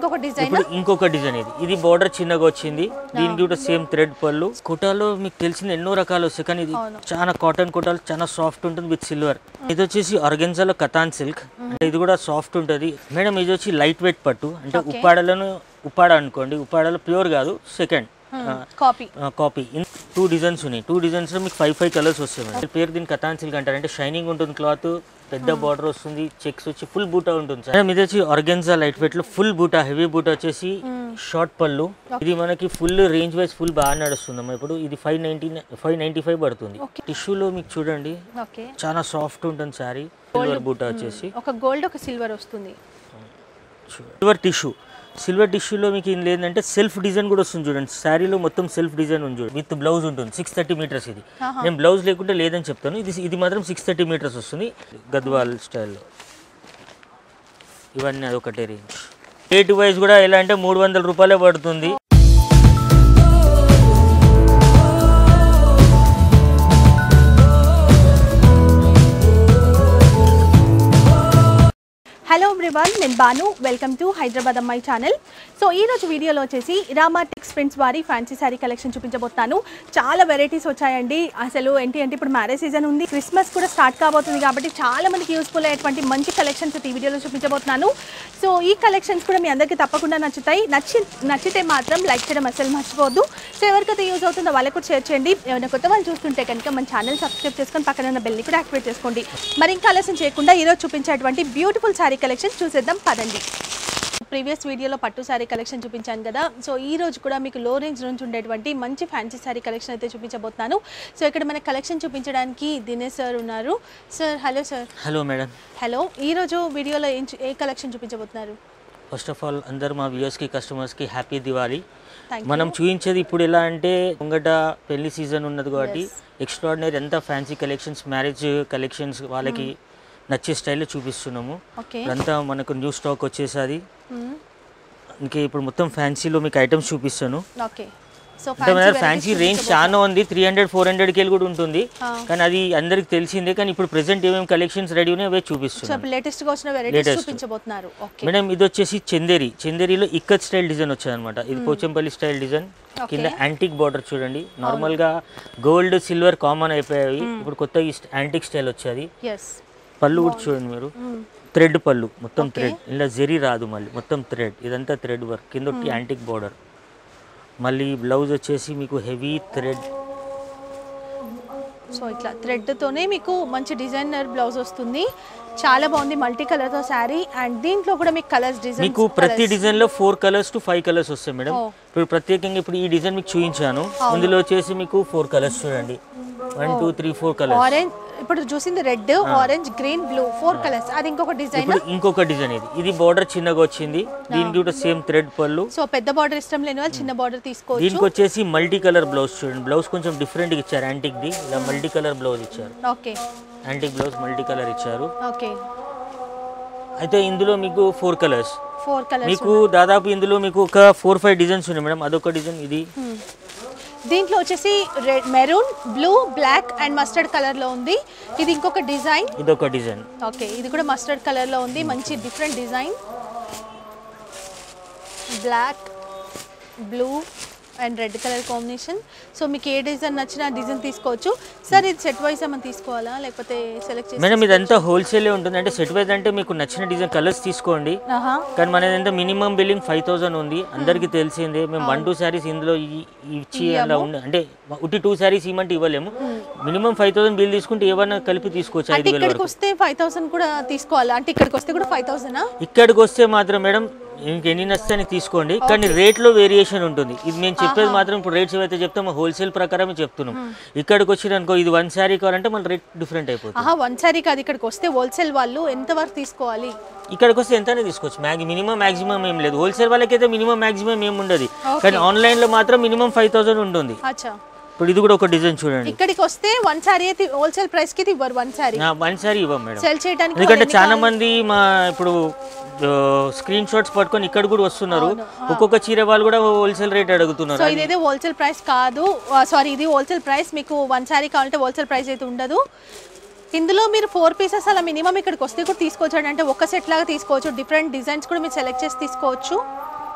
ఇంకొక డిజైన్ ఇప్పుడు ఇంకొక డిజైన్ ఇది ఇది బార్డర్ చిన్నగా వచ్చింది దీనికి కూడా సేమ్ థ్రెడ్ పళ్ళు కుటాలో మీకు తెలిసిన ఎన్నో రకాలు వస్తాయి కానీ ఇది చాలా కాటన్ కుటాలు చాలా సాఫ్ట్ ఉంటుంది విత్ సిల్వర్ ఇది వచ్చేసి ఆర్గెన్జాలో కథాన్ సిల్క్ అంటే ఇది కూడా సాఫ్ట్ ఉంటుంది మేడం ఇది వచ్చి లైట్ వెయిట్ పట్టు అంటే ఉప్పాడలను ఉప్పాడ అనుకోండి ఉప్పాడలో ప్యూర్ కాదు second copy copy two designs ఉన్నాయి టూ డిజైన్స్ లో మీకు ఫైవ్ ఫైవ్ కలర్స్ వస్తాయి మేడం పేరు దీని కథాన్ సిల్క్ అంటారు అంటే షైనింగ్ ఉంటుంది క్లాత్ పెద్ద బార్డర్ వస్తుంది చెక్స్ వచ్చి ఫుల్ బూటా ఉంటుంది సార్ మేడం ఇది వచ్చి ఆర్గెన్జా లైట్ వెయిట్ లో ఫుల్ బూటా హెవీ బూటా వచ్చేసి షార్ట్ పళ్ళు ఇది మనకి ఫుల్ రేంజ్ వైజ్ ఫుల్ బాగా నడుస్తుంది అమ్మా ఇప్పుడు ఇది five ninety five ninety five పడుతుంది టిష్యూలో మీకు చూడండి ఓకే చాలా సాఫ్ట్ ఉంటుంది శారీ సిల్వర్ బూటా వచ్చేసి ఒక గోల్డ్ ఒక సిల్వర్ వస్తుంది సిల్వర్ టిష్యూ సిల్వర్ టిష్యూలో మీకు ఏం లేదంటే సెల్ఫ్ డిజైన్ కూడా వస్తుంది చూడండి శారీలో మొత్తం సెల్ఫ్ డిజైన్ ఉంది చూడండి విత్ బ్లౌజ్ ఉంటుంది సిక్స్ థర్టీ మీటర్స్ ఇది నేను బ్లౌజ్ లేకుంటే లేదని చెప్తాను ఇది ఇది మాత్రం సిక్స్ థర్టీ మీటర్స్ వస్తుంది గద్వాల్ స్టైల్లో ఇవన్నీ అదొకటే రేంజ్ రేట్ వైజ్ కూడా ఎలా అంటే మూడు వందల రూపాయలే పడుతుంది హలో ఎవ్రీవన్ నేను బాను వెల్కమ్ టు హైదరాబాద్ అమ్మాయి ఛానల్ సో ఈ రోజు వీడియోలో వచ్చేసి రామా టెక్స్ ప్రింట్స్ వారి ఫ్యాన్సీ శారీ కలెక్షన్ చూపించబోతున్నాను చాలా వెరైటీస్ వచ్చాయండి అసలు ఏంటి అంటే ఇప్పుడు మ్యారేజ్ సీజన్ ఉంది క్రిస్మస్ కూడా స్టార్ట్ కాబోతుంది కాబట్టి చాలా మందికి యూస్ఫుల్ అయ్యేటువంటి మంచి కలెక్షన్స్ ఈ వీడియోలో చూపించబోతున్నాను సో ఈ కలెక్షన్స్ కూడా మీ అందరికీ తప్పకుండా నచ్చుతాయి నచ్చి నచ్చితే మాత్రం లైక్ చేయడం అసలు మర్చిపోవద్దు సో ఎవరికైతే యూజ్ అవుతుందో వాళ్ళకు కూడా షేర్ చేయండి ఏమైనా కొత్త వాళ్ళు చూస్తుంటే కనుక మన ఛానల్ సబ్స్క్రైబ్ చేసుకొని పక్కన ఉన్న బెల్ని కూడా యాక్టివేట్ చేసుకోండి మరి ఇంకా ఆలస్యం చేయకుండా ఈరోజు చూపించేటువంటి బ్యూటిఫుల్ శారీ కలెక్షన్ చూసేద్దాం పదండి ప్రీవియస్ వీడియోలో పట్టు శారీ కలెక్షన్ చూపించాను కదా సో ఈ రోజు కూడా మీకు లో రేంజ్ నుంచి ఉండేటువంటి మంచి ఫ్యాన్సీ శారీ కలెక్షన్ అయితే చూపించబోతున్నాను సో ఇక్కడ మన కలెక్షన్ చూపించడానికి దినేష్ సార్ ఉన్నారు sir hello sir hello madam hello ఈ రోజు వీడియోలో ఏం చూ- ఏ కలెక్షన్ చూపించబోతున్నారు ఫస్ట్ ఆఫ్ ఆల్ అందరు మా వ్యూయర్స్కి కస్టమర్స్కి హ్యాపీ దివాళీ థ్యాంక్ మనం చూపించేది ఇప్పుడు ఎలా అంటే ముంగట పెళ్లి సీజన్ ఉన్నది కాబట్టి ఎక్స్ట్రాడినరీ ఎంత ఫ్యాన్సీ కలెక్షన్స్ మ్యారేజ్ కలెక్షన్స్ వాళ్ళకి నచ్చే స్టైల్లో చూపిస్తున్నాము ఓకే ఇప్పుడంతా మనకు న్యూ స్టాక్ వచ్చేసరి ఇంకా ఇప్పుడు మొత్తం ఫ్యాన్సీలో మీకు ఐటమ్స్ చూపిస్తాను ఓకే సో అంటే మన ఫ్యాన్సీ రేంజ్ చాలా ఉంది త్రీ హండ్రెడ్ ఫోర్ హండ్రెడ్ కేలు కూడా ఉంటుంది ఆ. కానీ అది అందరికి తెలిసిందే కానీ ఇప్పుడు ప్రెసెంట్ ఏమేమి కలెక్షన్స్ రెడీ ఉన్నాయి అవే సో చూపిస్తున్నాను ఇప్పుడు లేటెస్ట్ గా వచ్చిన వెరైటీస్ Latest. చూపించబోతున్నారు ఓకే మేడం ఇది వచ్చేసి చందేరి చందేరిలో ఇక్కత్ స్టైల్ డిజైన్ వచ్చాయన్నమాట ఇది పోచంపల్లి స్టైల్ డిజైన్ కింద యాంటిక్ బార్డర్ చూడండి నార్మల్ గా గోల్డ్ సిల్వర్ కామన్ అయిపోయాయి ఇప్పుడు కొత్త యాంటిక్ స్టైల్ వచ్చేది ఎస్ పళ్ళు కూడా చూడండి మీరు థ్రెడ్ పళ్ళు మొత్తం థ్రెడ్ ఇలా జెరీ రాదు మళ్ళీ మొత్తం థ్రెడ్ ఇదంతా థ్రెడ్ వర్క్ కింద ఒకటి యాంటిక్ బార్డర్ మళ్ళీ బ్లౌజ్ వచ్చేసి మీకు హెవీ థ్రెడ్ సో ఇట్లా థ్రెడ్ తోనే మీకు మంచి డిజైనర్ బ్లౌజ్ వస్తుంది చాలా బాగుంది మల్టీ కలర్ తో శారీ అండ్ దీంట్లో కూడా మీకు కలర్స్ డిజైన్ మీకు ప్రతి డిజైన్ లో four colours to five colours వస్తాయి మేడం Oh. ఇప్పుడు ప్రత్యేకంగా ఇప్పుడు ఈ డిజైన్ మీకు చూపించాను ఇందులో వచ్చేసి మీకు ఫోర్ కలర్స్ చూడండి one two three four colours orange ఇప్పుడు చూసింది red orange green blue four colours అది ఇంకొక డిజైన్ ఇప్పుడు ఇంకొక డిజైన్ ఇది ఇది బార్డర్ చిన్నగా వచ్చింది దీనికి కూడా సేమ్ థ్రెడ్ పళ్ళు సో పెద్ద బార్డర్ ఇష్టం లేని వాళ్ళు చిన్న బార్డర్ తీసుకోవచ్చు దీనికి వచ్చేసి మల్టీ కలర్ బ్లౌజ్ చూడండి బ్లౌజ్ కొంచెం డిఫరెంట్ ఇచ్చారు యాంటిక్ ది ఇలా మల్టీ కలర్ బ్లౌజ్ ఇచ్చారు okay antique blouse multi colour ఇచ్చారు ఓకే అయితే ఇందులో మీకు ఫోర్ కలర్స్ ఫోర్ కలర్స్ మీకు దాదాపు ఇందులో మీకు ఒక ఫోర్ ఫైవ్ డిజైన్స్ ఉన్నాయి మేడం అదొక డిజైన్ ఇది దీంట్లో వచ్చేసి red maroon blue black and mustard colour లో ఉంది ఇది ఇంకొక డిజైన్ ఇదొక డిజైన్ ఓకే ఇది కూడా మస్టర్డ్ కలర్ లో ఉంది మంచి different design black blue and red colour combination so మీకు ఏ డిజైన్ నచ్చినా డిజైన్ తీసుకోవచ్చు సార్ ఇది సెట్ వైస్ ఏమైనా తీసుకోవాలా లేకపోతే సెలెక్ట్ చేసి మేడం ఇదంతా హోల్సేలే ఉంటుంది అంటే సెట్ వైజ్ అంటే మీకు నచ్చిన డిజైన్ కలర్స్ తీసుకోండి ఆహా కానీ మనది ఎంత మినిమం బిల్లింగ్ ఫైవ్ థౌసండ్ ఉంది అందరికీ తెలిసిందే మేము వన్ టూ శారీస్ ఇందులో ఇ- ఇచ్చి అలా ఉంది అంటే ఉట్టి టూ శారీస్ ఇవ్వమంటే ఇవ్వలేము మినిమం ఫైవ్ థౌసండ్ బిల్ తీసుకుంటే ఏమన్నా కలిపి తీసుకోవచ్చు అంటే ఐదు వేల ఇక్కడికి వరకు వస్తే ఫైవ్ థౌసండ్ కూడా తీసుకోవాలా అంటే ఇక్కడికి వస్తే కూడా ఫైవ్ థౌసండా ఇక్కడికి వస్తే మాత్రం మేడం ఇంకెన్ని నచ్చితే అని తీసుకోండి కానీ రేట్లో వేరియేషన్ ఉంటుంది ఇది మేము చెప్పేది మాత్రం ఇప్పుడు రేట్స్ ఏవైతే చెప్తామో హోల్సేల్ ప్రకారమే చెప్తున్నాం ఇక్కడికి వచ్చి అనుకో ఇది వన్ శారీ కావాలంటే మళ్ళీ రేట్ డిఫరెంట్ అయిపోతుంది ఆహా వన్ సారీ కాదు ఇక్కడికి వస్తే హోల్సేల్ వాళ్ళు ఎంత వరకు తీసుకోవాలి ఇక్కడికి వస్తే ఎంతనే తీసుకోవచ్చు మ్యాగ్ మినిమం మాక్సిమం ఏం లేదు హోల్సేల్ వాళ్ళకైతే మినిమం మాక్సిమం ఏం ఉండదు కానీ ఆన్లైన్లో మాత్రం మినిమం ఫైవ్ థౌసండ్ ఉంటుంది అచ్చా ఇప్పుడు ఇది కూడా ఒక డిజైన్ చూడండి ఇక్కడికి వస్తే వన్ సారీ అయితే హోల్సేల్ ప్రైస్ కి ఇవ్వరు వన్ సారీ వన్ సారీ ఇవ్వం మేడం సెల్ చేయడానికి ఎందుకంటే చాలా మంది మా ఇప్పుడు స్క్రీన్ షాట్స్ పట్టుకొని ఇక్కడ కూడా వస్తున్నారు ఒక్కొక్క చీర వాళ్ళు కూడా హోల్సేల్ రేట్ అడుగుతున్నారు సో ఇదైతే హోల్సేల్ ప్రైస్ కాదు సారీ ఇది హోల్సేల్ ప్రైస్ మీకు వన్ సారీ కావాలంటే హోల్సేల్ ప్రైస్ అయితే ఉండదు ఇందులో మీరు ఫోర్ పీసెస్ అలా మినిమం ఇక్కడికి వస్తే కూడా తీసుకోవచ్చు అంటే ఒక సెట్ లాగా తీసుకోవచ్చు డిఫరెంట్ డిజైన్స్ కూడా మీరు సెలెక్ట్ చేసి తీసుకోవచ్చు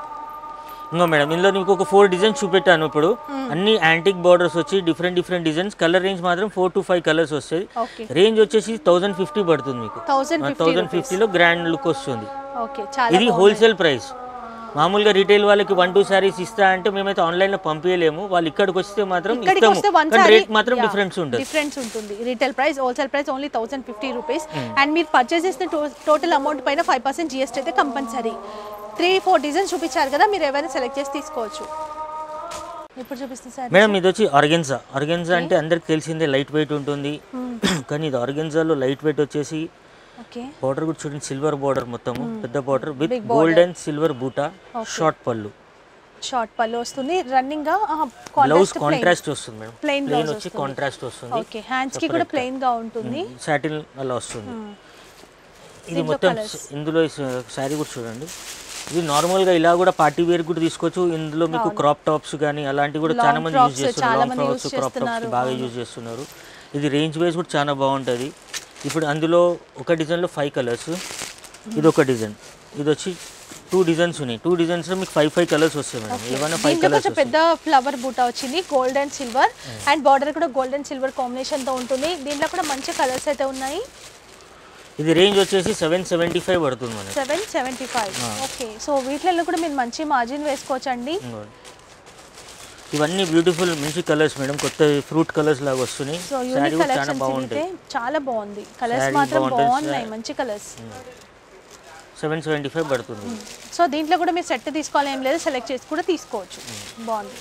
ఇంకో మేడం ఇందులో నీకు ఒక ఫోర్ డిజైన్స్ చూపెట్టాను ఇప్పుడు అన్ని యాంటిక్ బార్డర్స్ వచ్చి different different designs colour range మాత్రం ఫోర్ టు ఫైవ్ కలర్స్ వస్తాయి ఓకే రేంజ్ వచ్చేసి థౌసండ్ ఫిఫ్టీ పడుతుంది మీకు థౌజండ్ ఫిఫ్టీ థౌసండ్ ఫిఫ్టీలో గ్రాండ్ లుక్ వస్తుంది ఓకే చాలా ఇది హోల్సేల్ ప్రైస్ మామూలుగా రీటైల్ వాళ్ళకి వన్ టూ సారీస్ ఇస్తా అంటే మేమైతే ఆన్లైన్లో పంపించలేము వాళ్ళు ఇక్కడికి వస్తే మాత్రం ఇక్కడికి ఇస్తాము వస్తే వన్ కానీ సారీ రేట్ మాత్రం డిఫరెన్స్ ఉంటుంది డిఫరెన్స్ ఉంటుంది retail price wholesale price only thousand fifty rupees and మీరు పర్చేస్ చేసిన టోటల్ అమౌంట్ పైన ఫైవ్ పర్సెంట్ జిఎస్టీ అయితే కంపల్సరీ త్రీ ఫోర్ డిజైన్స్ చూపించారు కదా మీరు ఏవైనా సెలెక్ట్ చేసి తీసుకోవచ్చు ఇప్పుడు చూపిస్తుంది సార్ మేడం ఇది వచ్చి ఆర్గెన్జా ఆర్గెన్జా అంటే అందరికి తెలిసిందే లైట్ వెయిట్ ఉంటుంది కానీ ఇది ఆర్గెన్జాలో లైట్ వెయిట్ వచ్చేసి ఓకే బార్డర్ కూడా చూడండి సిల్వర్ బార్డర్ మొత్తము పెద్ద border with gold and silver buta short పళ్ళు షార్ట్ పళ్ళు వస్తుంది రన్నింగ్ గా బ్లౌజ్ కాంట్రాస్ట్ వస్తుంది మేడం Plain ప్లెయిన్ blouse వచ్చి కాంట్రాస్ట్ వస్తుంది ఓకే హ్యాండ్స్ కి కూడా ప్లెయిన్ గా ఉంటుంది సాటిన్ అలా వస్తుంది ఇది మొత్తం ఇందులో శారీ కూడా చూడండి ఇది నార్మల్ గా ఇలా కూడా పార్టీ వేర్ కూడా తీసుకోవచ్చు ఇందులో మీకు క్రాప్ టాప్స్ కానీ అలాంటివి కూడా చాలా మంది యూజ్ చేస్తున్నారు లాంగ్ ఫ్రాక్స్ క్రాప్ టాప్స్ బాగా యూజ్ చేస్తున్నారు ఇది రేంజ్ వైజ్ కూడా చాలా బాగుంటుంది ఇప్పుడు అందులో ఒక డిజైన్లో ఫైవ్ కలర్స్ ఇది ఒక డిజైన్ ఇది వచ్చి టూ డిజైన్స్ ఉన్నాయి టూ డిజైన్స్లో మీకు ఫైవ్ ఫైవ్ కలర్స్ వస్తాయి మేడం ఏమైనా ఫైవ్ దీంట్లో కలర్స్ కొంచెం పెద్ద ఫ్లవర్ బూటా వచ్చింది gold and silver and border కూడా గోల్డ్ అండ్ సిల్వర్ కాంబినేషన్ తో ఉంటుంది దీంట్లో కూడా మంచి కలర్స్ అయితే ఉన్నాయి ఇది రేంజ్ వచ్చేసి సెవెన్ సెవెంటీ ఫైవ్ పడుతుంది మనకి seven seventy five okay so వీటిలలో కూడా మీరు మంచి మార్జిన్ వేసుకోవచ్చు అండి ఇంకోటి. ఇవన్నీ బ్యూటిఫుల్ మంచి కలర్స్ మేడం కొత్త ఫ్రూట్ కలర్స్ లాగా వస్తున్నాయి సో శారీ యూనిక్ కూడా చాలా కలెక్షన్స్ బాగుంటాయి అయితే చాలా బాగుంది కలర్స్ Saree మాత్రం బాగుంటుంది. బాగున్నాయి మంచి కలర్స్ సెవెన్ సెవెంటీ ఫైవ్ పడుతుంది సో దీంట్లో కూడా మీరు సెట్ తీసుకోవాలి ఏం లేదు సెలెక్ట్ చేసి కూడా తీసుకోవచ్చు బాగుంది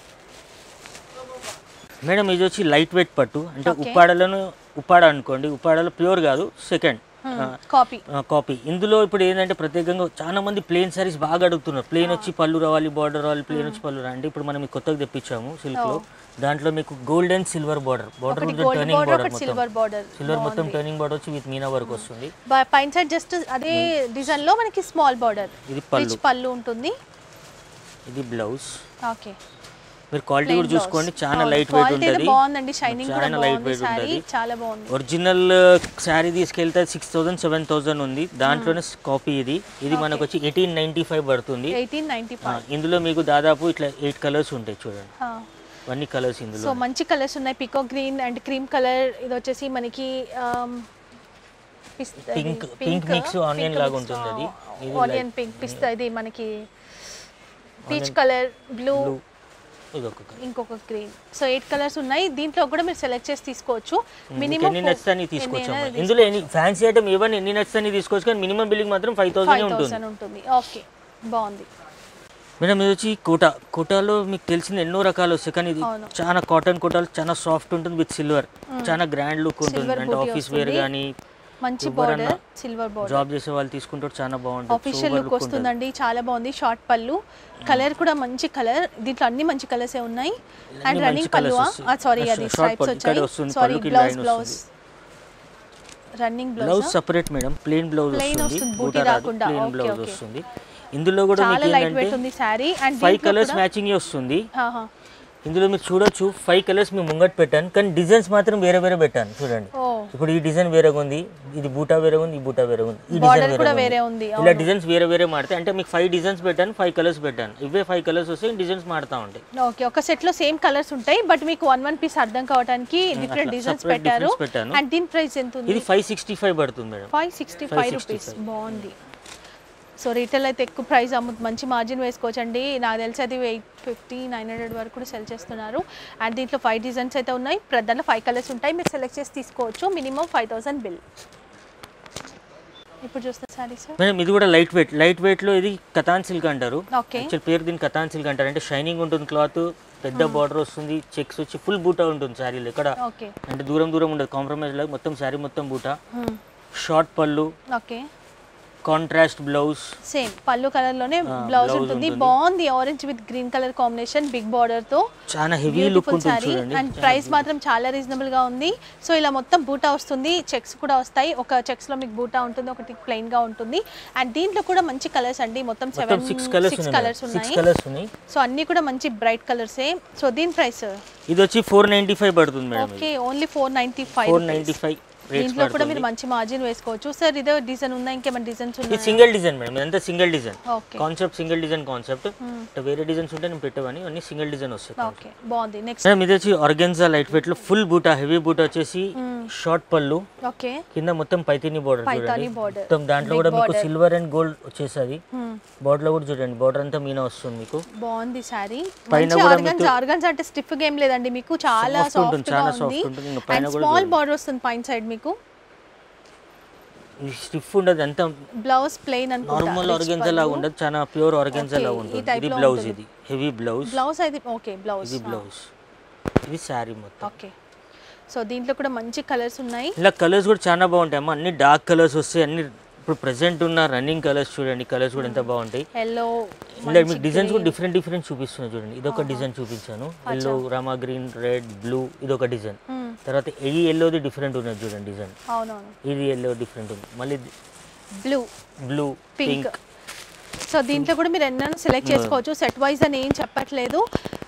మేడం ఇది వచ్చి లైట్ వెయిట్ పట్టు అంటే ఉప్పాడలను ఉప్పాడ అనుకోండి ఉప్పాడలో ప్యూర్ కాదు సెకండ్ కాపీ కాపీ ఇందులో ఇప్పుడు ఏంటంటే ప్రత్యేకంగా చాలా మంది ప్లేన్ సారీస్ బాగా అడుగుతున్నారు ప్లేన్ వచ్చి పళ్ళు రావాలి బార్డర్ రావాలి ప్లేన్ వచ్చి పళ్ళు రావాలి అంటే ఇప్పుడు మనం ఈ కొత్తగా తెప్పించాము సిల్క్ లో దాంట్లో మీకు gold and silver border border ఒకటి మొత్తం గోల్డ్ టర్నింగ్ బార్డర్ బార్డర్ ఒకటి మొత్తం సిల్వర్ బార్డర్ సిల్వర్ మొత్తం టర్నింగ్ బార్డర్ వచ్చి విత్ మీనా వర్క్ వస్తుంది పైన సైడ్ జస్ట్ అదే డిజైన్ లో మనకి స్మాల్ బార్డర్ ఇది పళ్ళు రిచ్ పళ్ళు ఉంటుంది ఇది బ్లౌజ్ ఓకే మీరు క్వాలిటీ కూడా చూసుకోండి చాలా లైట్ వెయిట్ క్వాలిటీ అయితే ఉంటుంది బాగుందండి షైనింగ్ కూడా చాలా లైట్ బాగుంది వెయిట్ సారీ ఉంటుంది చాలా బాగుంది ఒరిజినల్ శారీ తీసుకెళ్తే సిక్స్ థౌసండ్ సెవెన్ థౌసండ్ ఉంది దాంట్లోనే కాపీ ఇది ఇది మనకు వచ్చి ఎయిటీన్ నైన్టీ ఫైవ్ పడుతుంది ఎయిటీన్ నైన్టీ ఆ, ఇందులో మీకు దాదాపు ఇట్లా ఎయిట్ కలర్స్ ఉంటాయి చూడండి ఫైవ్ అన్ని కలర్స్ ఇందులో సో మంచి కలర్స్ ఉన్నాయి peacock green and cream colour ఇది వచ్చేసి మనకి Pink- pink mix onion లాగా ఉంటుంది అది. ఇది ఆనియన్ పింక్ పిస్తా ఇది మనకి పీచ్ కలర్ బ్లూ ఇది ఒక colour. ఇంకొక గ్రీన్ సో ఎయిట్ కలర్స్ ఉన్నాయి దీంట్లో కూడా మీరు సెలెక్ట్ చేసి తీసుకోవచ్చు మీకు మినిమం ఎన్ని నచ్చుతాయి తీసుకోవచ్చు ఇందులో ఎన్ని ఫ్యాన్సీ ఐటమ్ ఏవన్నీ ఎన్ని నచ్చుతాయి తీసుకోవచ్చు కానీ మినిమం బిల్లింగ్ మాత్రం ఫైవ్ థౌసండ్ ఫైవ్ ఉంటుంది థౌసండ్ ఉంటుంది ఓకే బాగుంది మేడం ఇది వచ్చి కోటా కోటాలో మీకు తెలిసిన ఎన్నో రకాలు వస్తాయి కానీ ఇది అవును. చాలా కాటన్ కోటాలు చాలా సాఫ్ట్ ఉంటుంది విత్ సిల్వర్ చాలా గ్రాండ్ లుక్ ఉంటుంది Silver అంటే booty ఆఫీస్ వేర్ వస్తుంది. కానీ మంచి ఎవరన్నా బార్డర్ సిల్వర్ బార్డర్ జాబ్ చేసే వాళ్ళు తీసుకుంటారు చాలా బాగుంటుంది ఆఫీషియల్ లుక్ వస్తుందండి చాలా బాగుంది షార్ట్ పళ్ళు కలర్ కూడా మంచి కలర్ దీంట్లో అన్ని మంచి కలర్స్ ఉన్నాయి అండ్ మంచి రన్నింగ్ colours పళ్ళు వస్తాయి. సారీ ఆ అది short స్ట్రైప్స్ పళ్ళు ఇక్కడే వచ్చాయి వస్తుంది, సారీ పళ్ళుకి blouse line blouse running blouse blouse separate madam plain blouse Plain వస్తుంది వస్తుంది, బూటా booty రాదు రాకుండా. Plain Okay, blouse okay. వస్తుంది ఇందులో కూడా చాలా మీకు లైట్ ఏంటంటే వెయిట్ ఉంది sari and five colours matching వస్తుంది ఇందులో మీరు చూడొచ్చు ఫైవ్ కలర్స్ మేము ముంగట్ పెట్టాను కానీ డిజైన్స్ మాత్రం వేరే వేరే పెట్టాను చూడండి ఓ ఇప్పుడు ఈ డిజైన్ వేరేగా ఉంది ఇది బూటా వేరేగా ఉంది ఈ బూటా వేరేగా ఉంది ఈ Border డిజైన్ కూడా వేరే వేరే ఉంది, ఇలా డిజైన్స్ వేరే వేరే మాడతాయి అంటే మీకు ఫైవ్ డిజైన్స్ పెట్టాను ఫైవ్ కలర్స్ పెట్టాను ఇవే ఫైవ్ కలర్స్ వస్తే డిజైన్స్ మారుతా ఉంటాయి ఓకే ఒక సెట్ లో సేమ్ కలర్స్ ఉంటాయి బట్ మీకు వన్ వన్ పీస్ అర్థం కావడానికి డిఫరెంట్ డిజైన్స్ separate పెట్టారు difference పెట్టాను. అండ్ దీని ప్రైస్ ఎంత ఉంది ఇది ఫైవ్ సిక్స్టీ ఫైవ్ పడుతుంది madam five sixty five rupees బాగుంది సో రీటైల్ అయితే ఎక్కువ ప్రైస్ అమ్ము మంచి మార్జిన్ వేసుకోవచ్చండి నాకు తెలిసి అది ఎయిట్ ఫిఫ్టీ నైన్ హండ్రెడ్ వరకు కూడా సెల్ చేస్తున్నారు అండ్ దీంట్లో ఫైవ్ డిజైన్స్ అయితే ఉన్నాయి ప్ర- దాంట్లో ఫైవ్ కలర్స్ ఉంటాయి మీరు సెలెక్ట్ చేసి తీసుకోవచ్చు మినిమం ఫైవ్ థౌసండ్ బిల్ ఇప్పుడు చూస్తున్న సారీ సార్ మేడం ఇది కూడా లైట్ వెయిట్ లైట్ వెయిట్ లో ఇది కథాన్ సిల్క్ అంటారు ఓకే యాక్చువల్ పేరు దీన్ని కథాన్ సిల్క్ అంటారు అంటే షైనింగ్ ఉంటుంది క్లాత్ పెద్ద బార్డర్ వస్తుంది చెక్స్ వచ్చి ఫుల్ బూటా ఉంటుంది శారీలో ఇక్కడ ఓకే అంటే దూరం దూరం ఉండదు కాంప్రమైజ్ లేదు మొత్తం శారీ మొత్తం buta short pallu okay contrast blouse same pallu colour లోనే బ్లౌజ్ blouse ఉంటుంది ఉంటుంది. బాగుంది orange with green colour combination big border తో చాలా హెవీ లుక్ బ్యూటిఫుల్ ఉంటుంది సారీ చూడండి అండ్ ప్రైస్ మాత్రం చాలా రీజనబుల్ గా ఉంది సో ఇలా మొత్తం బూటా వస్తుంది చెక్స్ కూడా వస్తాయి ఒక చెక్స్ లో మీకు బూటా ఉంటుంది ఒకటి ప్లెయిన్ గా ఉంటుంది అండ్ దీంట్లో కూడా మంచి కలర్స్ అండి మొత్తం మొత్తం సెవెన్ సిక్స్ కలర్స్ సిక్స్ ఉన్నాయి కలర్స్ సిక్స్ ఉన్నాయి కలర్స్ ఉన్నాయి సో అన్ని కూడా మంచి బ్రైట్ కలర్సే సో దీని ప్రైస్ ఇది వచ్చి ఫోర్ నైంటీ ఫైవ్ పడుతుంది madam okay only four ninety five four ninety five rates దీంట్లో కూడా మీరు మంచి మార్జిన్ వేసుకోవచ్చు సార్ ఇదే డిజైన్ ఉందా ఇంకేమైనా డిజైన్స్ ఇది ఉన్నాయి సింగిల్ డిజైన్ మేడం ఇదంతా single design okay concept single design concept వేరే డిజైన్స్ ఉంటే నేను పెట్టేవాని అన్ని సింగిల్ డిజైన్ వస్తాయి ఓకే బాగుంది నెక్స్ట్ మేడం ఇది వచ్చి ఆర్గెన్జా లైట్ వెయిట్ లో ఫుల్ బూటా హెవీ బూటా వచ్చేసి షార్ట్ పళ్ళు ఓకే కింద మొత్తం పైతిని బోర్డర్ పైతాని చూడండి border. మొత్తం దాంట్లో కూడా మీకు సిల్వర్ అండ్ గోల్డ్ వచ్చేసది బోర్డర్ లో కూడా చూడండి బోర్డర్ అంతా మీనా వస్తుంది మీకు బాగుంది శారీ పైన మంచి కూడా ఆర్గన్స్ ఆర్గన్స్ అంటే స్టిఫ్ గేమ్ లేదండి మీకు చాలా Soft ఉంటుంది, సాఫ్ట్ గా చాలా ఉంది soft ఉంటుంది. ఇంకా పైన అండ్ కూడా స్మాల్ బార్డర్ వస్తుంది పైన సైడ్ మీకు స్టిఫ్ ఉండదు అంతా బ్లౌజ్ ప్లెయిన్ అనుకుంటా నార్మల్ ఆర్గెన్జా లాగా ఉండదు చాలా ప్యూర్ ఆర్గెన్జా Okay, లాగా ఈ ఉంటుంది type ఇది లో బ్లౌజ్ ఉంటుంది. ఇది హెవీ బ్లౌజ్ బ్లౌజ్ అయితే ఓకే బ్లౌజ్ ఇది బ్లౌజ్ ఇది శారీ మొత్తం ఓకే సో దీంట్లో కూడా మంచి కలర్స్ ఉన్నాయి ఇలా కలర్స్ కూడా చాలా బాగుంటాయి అమ్మ అన్ని డార్క్ కలర్స్ వస్తాయి అన్ని ఇప్పుడు ప్రెసెంట్ ఉన్న రన్నింగ్ కలర్స్ చూడండి కలర్స్ కూడా ఎంత బాగుంటాయి ఎల్లో ఇలా మీకు డిజైన్స్ కూడా డిఫరెంట్ డిఫరెంట్ చూపిస్తున్నాయి చూడండి ఇది ఒక డిజైన్ చూపించాను yellow rama green red blue ఇది ఒక డిజైన్ తర్వాత ఈ ఎల్లోది డిఫరెంట్ ఉన్నది చూడండి డిజైన్ అవునవును ఇది ఎల్లో డిఫరెంట్ ఉంది మళ్ళీ blue blue pink pink so దీంట్లో కూడా మీరు ఎన్నైనా సెలెక్ట్ చేసుకోవచ్చు సెట్ వైజ్ అని ఏం చెప్పట్లేదు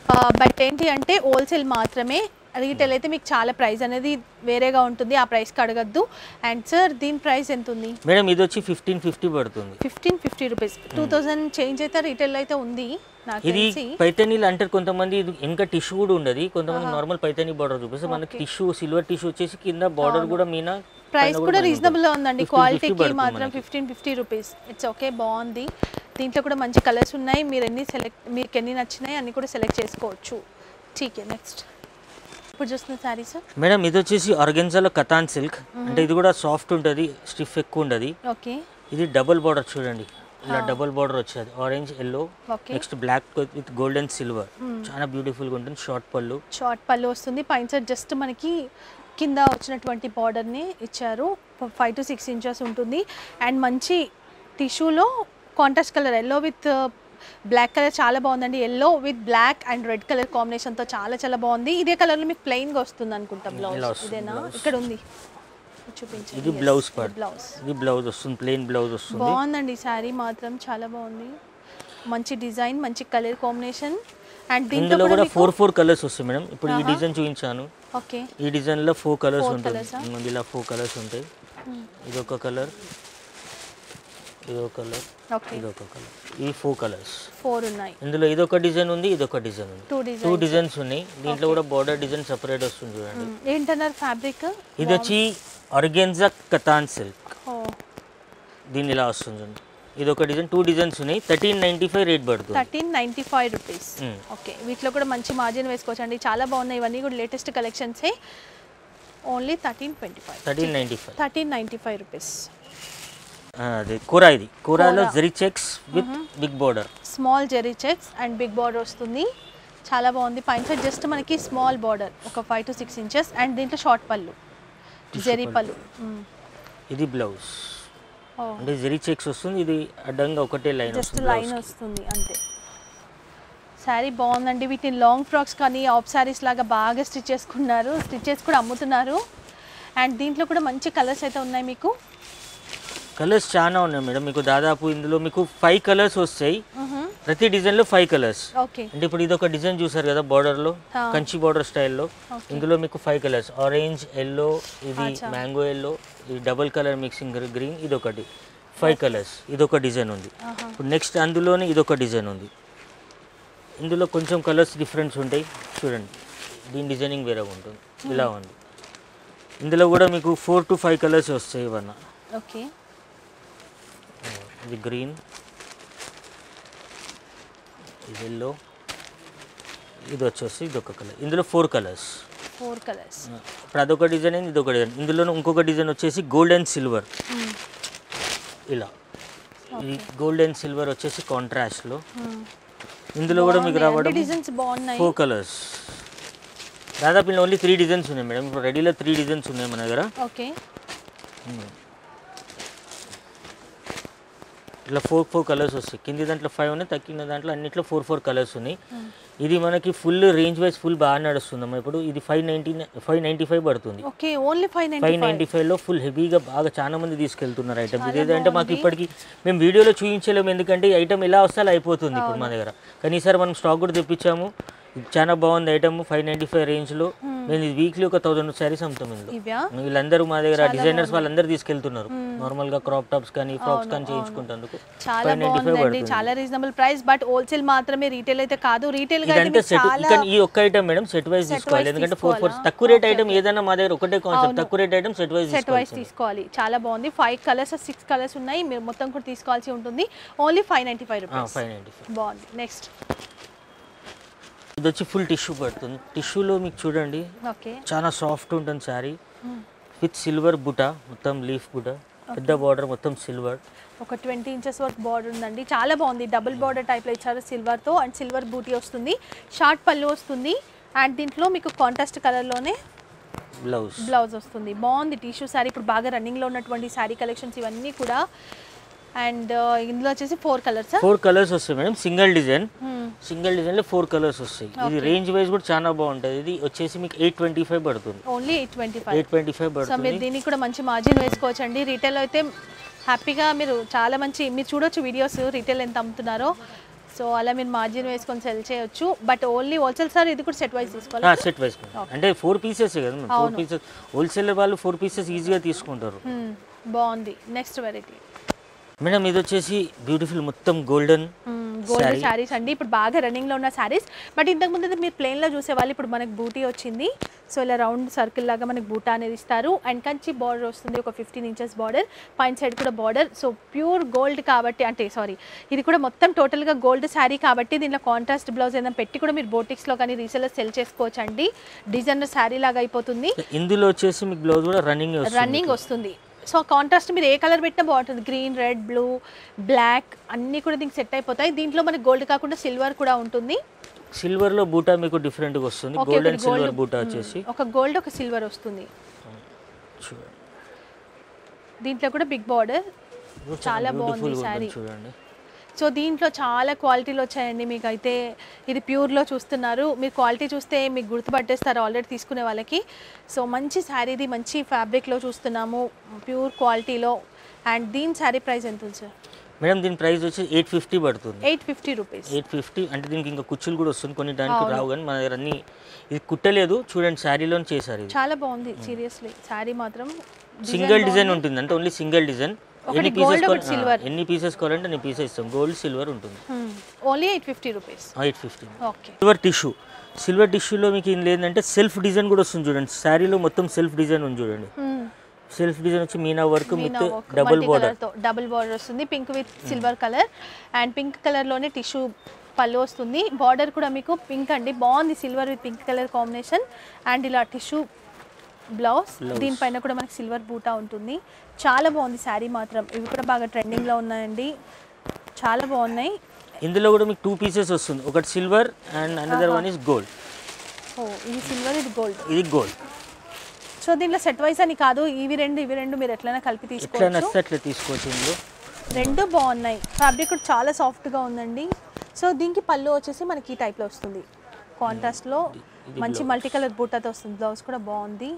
బట్ ఏంటి అంటే హోల్సేల్ మాత్రమే రీటైల్ అయితే మీకు చాలా ప్రైస్ అనేది వేరేగా ఉంటుంది ఆ ప్రైస్కి అడగద్దు అండ్ సార్ దీని ప్రైస్ ఎంత ఉంది మేడం ఇది వచ్చి ఫిఫ్టీన్ ఫిఫ్టీ పడుతుంది fifteen fifty rupees two thousand change అయితే రీటైల్ అయితే ఉంది నాకు ఇది తెలిసి పైతనీలు అంటారు కొంతమంది ఇది ఇంకా టిష్యూ కూడా ఉండదు కొంతమంది నార్మల్ పైతనీ బార్డర్ చూపిస్తే మనకి టిష్యూ సిల్వర్ టిష్యూ వచ్చేసి కింద బార్డర్ కూడా మీనా ప్రైస్ కూడా రీజనబుల్ గా ఉందండి 50 క్వాలిటీకి పడుతుంది మాత్రం fifteen fifty rupees it's okay బాగుంది దీంట్లో కూడా మంచి కలర్స్ ఉన్నాయి మీరు ఎన్ని సెలెక్ట్ మీకు ఎన్ని నచ్చినాయి అన్ని కూడా సెలెక్ట్ చేసుకోవచ్చు ఠీకే నెక్స్ట్ ఇప్పుడు చూస్తున్న శారీ సార్ మేడం ఇది వచ్చేసి ఆర్గెన్జాలో కథాన్ సిల్క్ అంటే ఇది కూడా సాఫ్ట్ ఉంటుంది స్టిఫ్ ఎక్కువ ఉండదు ఓకే ఇది డబుల్ బార్డర్ చూడండి ఇలా డబుల్ బార్డర్ వచ్చేది orange yellow okay next black with gold and silver చాలా బ్యూటిఫుల్గా ఉంటుంది షార్ట్ పళ్ళు షార్ట్ పళ్ళు వస్తుంది పైన సైడ్ జస్ట్ మనకి కింద వచ్చినటువంటి బార్డర్ని ఇచ్చారు ఫైవ్ టు సిక్స్ ఇంచెస్ ఉంటుంది అండ్ మంచి టిష్యూలో contrast colour yellow with black colour చాలా బాగుందండి yellow with black and red colour కాంబినేషన్తో చాలా చాలా బాగుంది ఇదే కలర్లో మీకు ప్లెయిన్గా వస్తుంది అనుకుంటా ఇలా బ్లౌజ్ వస్తుంది ఇదేనా ఇక్కడ ఉంది చూపించండి ఇది బ్లౌజ్ పార్ట్ బ్లౌజ్ ఇది బ్లౌజ్ వస్తుంది ప్లెయిన్ బ్లౌజ్ వస్తుంది బాగుందండి శారీ మాత్రం చాలా బాగుంది మంచి డిజైన్ మంచి కలర్ కాంబినేషన్ అండ్ దీంట్లో ఇందులో కూడా కూడా మీకు ఫోర్ ఫోర్ కలర్స్ వస్తాయి మేడం ఇప్పుడు ఈ డిజైన్ చూపించాను ఓకే ఈ డిజైన్ లో ఫోర్ కలర్స్ Four ఉంటుంది colours ఆ? ఉమ్, ఇలా ఫోర్ కలర్స్ ఉంటాయి ఇది ఒక కలర్ ఇది ఒక కలర్ ఓకే ఇది ఒక కలర్ ఇవి ఫోర్ కలర్స్ ఫోర్ ఉన్నాయి ఇందులో ఇది ఒక డిజైన్ ఉంది ఇది ఒక డిజైన్ ఉంది టూ టూ డిజైన్ డిజైన్స్ ఉన్నాయి దీంట్లో కూడా బార్డర్ డిజైన్ సెపరేట్ వస్తుంది చూడండి ఏంటన్నారు ఫ్యాబ్రిక్ ఇది వచ్చి ఆర్గెన్జా కతాన్ సిల్క్ ఓ దీని ఇలా వస్తుంది చూడండి ఇది ఒక డిజైన్ టూ డిజైన్స్ ఉన్నాయి థర్టీన్ నైంటీ ఫైవ్ రేట్ పడుతుంది thirteen ninety five rupees hmm. Okay వీటిలో కూడా మంచి మార్జిన్ వేసుకోవచ్చు అండి చాలా బాగున్నాయి ఇవన్నీ కూడా లేటెస్ట్ కలెక్షన్సే only thirteen twenty five thirteen ninety five thirteen ninety five rupees అదే కూర ఇది కూరలో zari checks with big border small zari checks and big border వస్తుంది చాలా బాగుంది పైన సైడ్ జస్ట్ మనకి స్మాల్ బార్డర్ ఒక five to six inches and దీంట్లో షార్ట్ పళ్ళు జెరీ పళ్ళు మ్మ్. ఇది బ్లౌజ్ ఓ అంటే జరీ చెక్స్ వస్తుంది ఇది అడ్డంగా ఒకటే లైన్ జస్ట్ వస్తుంది లైన్ వస్తుంది అంతే శారీ బాగుందండి వీటిని లాంగ్ ఫ్రాక్స్ కానీ ఆఫ్ శారీస్ లాగా బాగా స్టిచ్ చేసుకున్నారు స్టిచెస్ కూడా అమ్ముతున్నారు అండ్ దీంట్లో కూడా మంచి కలర్స్ అయితే ఉన్నాయి మీకు కలర్స్ చాలా ఉన్నాయి మేడం మీకు దాదాపు ఇందులో మీకు ఫైవ్ కలర్స్ వస్తాయి ప్రతి డిజైన్లో ఫైవ్ కలర్స్ ఓకే అంటే ఇప్పుడు ఇది ఒక డిజైన్ చూసారు కదా బార్డర్లో ఆ. కంచి బార్డర్ స్టైల్లో ఇందులో మీకు ఫైవ్ కలర్స్ ఆరెంజ్ ఎల్లో ఇది మ్యాంగో ఎల్లో ఇది డబుల్ కలర్ మిక్సింగ్ గ్రీన్ ఇది ఒకటి ఫైవ్ కలర్స్ ఇది ఒక డిజైన్ ఉంది ఇప్పుడు నెక్స్ట్ అందులోనే ఇది ఒక డిజైన్ ఉంది ఇందులో కొంచెం కలర్స్ డిఫరెన్స్ ఉంటాయి చూడండి దీని డిజైనింగ్ వేరే ఉంటుంది ఇలా ఉంది ఇందులో కూడా మీకు ఫోర్ టు ఫైవ్ కలర్స్ వస్తాయి ఇవన్నీ ఓకే ఇది గ్రీన్ ఇది ఎల్లో ఇది వచ్చేసి ఇది ఒక కలర్ ఇందులో ఫోర్ కలర్స్ ఫోర్ కలర్స్ ఇప్పుడు అదొక డిజైన్ అయింది ఇదొక డిజైన్ ఇందులో ఇంకొక డిజైన్ వచ్చేసి గోల్డ్ అండ్ సిల్వర్ ఇలా ఇది గోల్డ్ అండ్ సిల్వర్ వచ్చేసి కాంట్రాస్ట్లో ఇందులో కూడా మీకు రావడం డిజైన్స్ బాగున్నాయి ఫోర్ కలర్స్ దాదాపు ఇందులో ఓన్లీ త్రీ డిజైన్స్ ఉన్నాయి మేడం ఇప్పుడు రెడీలో త్రీ డిజైన్స్ ఉన్నాయి మన దగ్గర ఓకే ఇట్లా ఫోర్ ఫోర్ కలర్స్ వస్తాయి కింది దాంట్లో ఫైవ్ ఉన్నాయి తక్కిన దాంట్లో అన్నిట్లో ఫోర్ ఫోర్ కలర్స్ ఉన్నాయి ఇది మనకి ఫుల్ రేంజ్ వైజ్ ఫుల్ బాగా నడుస్తుందమ్మా ఇప్పుడు ఇది five ninety five ninety five పడుతుంది okay only five five ninety ninety ఫైవ్లో ఫుల్ హెవీగా బాగా చాలా మంది తీసుకెళ్తున్నారు ఐటమ్ ఇదేంటే మాకు ఇప్పటికి మేము వీడియోలో చూపించలేము ఎందుకంటే ఈ ఐటమ్ ఎలా వస్తే అలా అయిపోతుంది ఇప్పుడు మా దగ్గర కానీ ఈసారి మనం స్టాక్ కూడా తెప్పించాము ఇది చాలా బాగుంది ఐటమ్ ఫైవ్ నైంటీ ఫైవ్ రేంజ్లో మేము ఇది వీక్లీ ఒక థౌసండ్ శారీస్ అమ్ముతాం ఇందులో ఇవ్యా వీళ్ళందరూ మా దగ్గర డిజైనర్స్ వాళ్ళందరూ తీసుకెళ్తున్నారు నార్మల్ గా క్రాప్ టాప్స్ కానీ ఫ్రాక్స్ కానీ చేయించుకుంటందుకు చాలా ఫైవ్ నైన్టీ ఫైవ్ బాగుందండి పడుతుంది చాలా రీజనబుల్ ప్రైస్ బట్ హోల్సేల్ మాత్రమే రీటైల్ అయితే కాదు రీటైల్ గా అయితే ఇదంటే మీకు సెట్ చాలా ఇక్కడ ఈ ఒక్క ఐటమ్ మేడం సెట్ వైజ్ తీసుకోవాలి ఎందుకంటే ఫోర్ ఫోర్ తక్కువ రేట్ ఐటమ్ ఏదైనా మా దగ్గర ఒకటే కాన్సెప్ట్ తక్కువ rate item set wise set wise తీసుకోవాలి చాలా బాగుంది ఫైవ్ కలర్స్ సిక్స్ కలర్స్ ఉన్నాయి మీరు మొత్తం కూడా తీసుకోవాల్సి ఉంటుంది only five ninety five rupees five ninety five బాగుంది నెక్స్ట్ ఇది వచ్చి ఫుల్ టిష్యూ పడుతుంది టిష్యూలో మీకు చూడండి ఓకే చాలా సాఫ్ట్ ఉంటుంది శారీ విత్ సిల్వర్ బుట మొత్తం లీఫ్ బుట పెద్ద బార్డర్ మొత్తం సిల్వర్ ఒక ట్వంటీ ఇంచెస్ వరకు బార్డర్ ఉందండి చాలా బాగుంది డబుల్ బార్డర్ టైప్లో ఇచ్చారు సిల్వర్తో అండ్ సిల్వర్ బూటీ వస్తుంది షార్ట్ పళ్ళు వస్తుంది అండ్ దీంట్లో మీకు కాంట్రాస్ట్ కలర్లోనే బ్లౌజ్ బ్లౌజ్ వస్తుంది బాగుంది టీషూ శారీ ఇప్పుడు బాగా రన్నింగ్లో ఉన్నటువంటి శారీ కలెక్షన్స్ ఇవన్నీ కూడా అండ్ ఇందులో వచ్చేసి ఫోర్ కలర్స్ ఫోర్ కలర్స్ వస్తాయి madam single design single design లో ఫోర్ కలర్స్ వస్తాయి ఇది రేంజ్ వైజ్ కూడా చాలా బాగుంటుంది ఇది వచ్చేసి మీకు ఎయిట్ ట్వంటీ ఫైవ్ పడుతుంది only eight twenty five eight twenty five so పడుతుంది మీరు దీనికి కూడా మంచి మార్జిన్ వేసుకోవచ్చు అండి రీటైల్ అయితే హ్యాపీగా మీరు చాలా మంచి మీరు చూడొచ్చు వీడియోస్ రీటైల్ ఎంత అమ్ముతున్నారో సో అలా మీరు మార్జిన్ వేసుకొని సెల్ చేయొచ్చు బట్ ఓన్లీ హోల్సేల్ సార్ ఇది కూడా సెట్ వైజ్ తీసుకోవాలి సెట్ వైజ్ అంటే ఫోర్ పీసెస్ కదా ఫోర్ పీసెస్ హోల్సేల్ వాళ్ళు ఫోర్ పీసెస్ ఈజీగా తీసుకుంటారు Hmm, బాగుంది నెక్స్ట్ వెరైటీ మేడం ఇది వచ్చేసి బ్యూటిఫుల్ మొత్తం గోల్డెన్ గోల్డ్ శారీస్ అండి ఇప్పుడు బాగా రన్నింగ్లో ఉన్న శారీస్ బట్ ఇంతకు ముందు అయితే మీరు ప్లెయిన్లో చూసేవాళ్ళు ఇప్పుడు మనకు బూటీ వచ్చింది సో ఇలా రౌండ్ సర్కిల్ లాగా మనకు బూటా అనేది ఇస్తారు అండ్ కంచి బార్డర్ వస్తుంది ఒక ఫిఫ్టీన్ ఇంచెస్ బార్డర్ పైన సైడ్ కూడా బార్డర్ సో ప్యూర్ గోల్డ్ కాబట్టి అంటే సారీ ఇది కూడా మొత్తం టోటల్గా గోల్డ్ శారీ కాబట్టి దీంట్లో కాంట్రాస్ట్ బ్లౌజ్ ఏదైనా పెట్టి కూడా మీరు బోటిక్స్లో కానీ రీసెలర్ సెల్ చేసుకోవచ్చు అండి డిజైనర్ శారీ లాగా అయిపోతుంది ఇందులో వచ్చేసి మీకు బ్లౌజ్ కూడా రన్నింగ్ రన్నింగ్ వస్తుంది సో కాంట్రాస్ట్ మీరు ఏ కలర్ పెట్టినా బాగుంటుంది గ్రీన్ రెడ్ బ్లూ బ్లాక్ అన్నీ కూడా దీనికి సెట్ అయిపోతాయి దీంట్లో మనకి గోల్డ్ కాకుండా సిల్వర్ కూడా ఉంటుంది సిల్వర్ లో బూటా మీకు డిఫరెంట్ గా వస్తుంది Okay, గోల్డ్ ఒకటి అండ్ సిల్వర్ gold, బూటా వచ్చేసి ఒక గోల్డ్ ఒక సిల్వర్ వస్తుంది చూడండి దీంట్లో కూడా బిగ్ బార్డర్ చాలా బాగుంది Beautiful గా శారీ ఉంటుంది చూడండి సో దీంట్లో చాలా క్వాలిటీలు వచ్చాయండి మీకు అయితే ఇది ప్యూర్లో చూస్తున్నారు మీరు క్వాలిటీ చూస్తే మీకు గుర్తుపట్టేస్తారు ఆల్రెడీ తీసుకునే వాళ్ళకి సో మంచి శారీది మంచి ఫ్యాబ్రిక్లో చూస్తున్నాము ప్యూర్ క్వాలిటీలో అండ్ దీని శారీ ప్రైస్ ఎంత ఉంది సార్ మేడం దీని ప్రైస్ వచ్చి ఎయిట్ ఫిఫ్టీ పడుతుంది eight fifty rupees eight fifty అంటే దీనికి ఇంకా కుచ్చులు కూడా వస్తుంది కొన్ని దానికి రావు కానీ మన దగ్గర అన్ని ఇది కుట్టలేదు చూడండి శారీలో చేశారు ఇది చాలా బాగుంది సీరియస్లీ శారీ మాత్రం సింగిల్ డిజైన్ ఉంటుంది అంటే ఓన్లీ సింగిల్ డిజైన్ ఒకటి ఎన్ని gold, పీసెస్ ఒకటి silver. ఎన్ని పీసెస్ కావాలంటే అన్ని పీసెస్ ఇస్తాం గోల్డ్ సిల్వర్ ఉంటుంది only eight fifty rupees eight fifty okay silver tissue silver టిష్యూలో మీకు ఏం లేదంటే సెల్ఫ్ డిజైన్ కూడా వస్తుంది చూడండి శారీలో మొత్తం సెల్ఫ్ డిజైన్ ఉంది చూడండి సెల్ఫ్ డిజైన్ వచ్చి meena work with double border తో డబుల్ బార్డర్ వస్తుంది pink with silver colour and pink colour లోనే టిష్యూ పళ్ళు వస్తుంది బార్డర్ కూడా మీకు పింక్ అండి బాగుంది silver with pink colour combination and ఇలా టిష్యూ బ్లౌజ్ దీనిపైన కూడా మనకి సిల్వర్ బూటా ఉంటుంది చాలా బాగుంది శారీ మాత్రం ఇవి కూడా బాగా ట్రెండింగ్ లో ఉన్నాయండి చాలా బాగున్నాయి ఇందులో కూడా మీకు టూ పీసెస్ వస్తుంది ఒకటి silver and another one is gold ఓ ఇది సిల్వర్ ఇది గోల్డ్ ఇది గోల్డ్ సో దీంట్లో సెట్ వైస్ అని కాదు ఇవి రెండు ఇవి రెండు మీరు ఎట్లైనా కలిపి ఎట్లా తీసుకోవచ్చు నచ్చితే అట్లా తీసుకోవచ్చు ఇందులో రెండు బాగున్నాయి ఫ్యాబ్రిక్ కూడా చాలా సాఫ్ట్గా ఉందండి సో దీనికి పళ్ళు వచ్చేసి మనకి ఈ టైప్లో వస్తుంది కాంట్రాస్ట్లో మంచి మల్టీ కలర్ బూటాతో వస్తుంది బ్లౌజ్ కూడా బాగుంది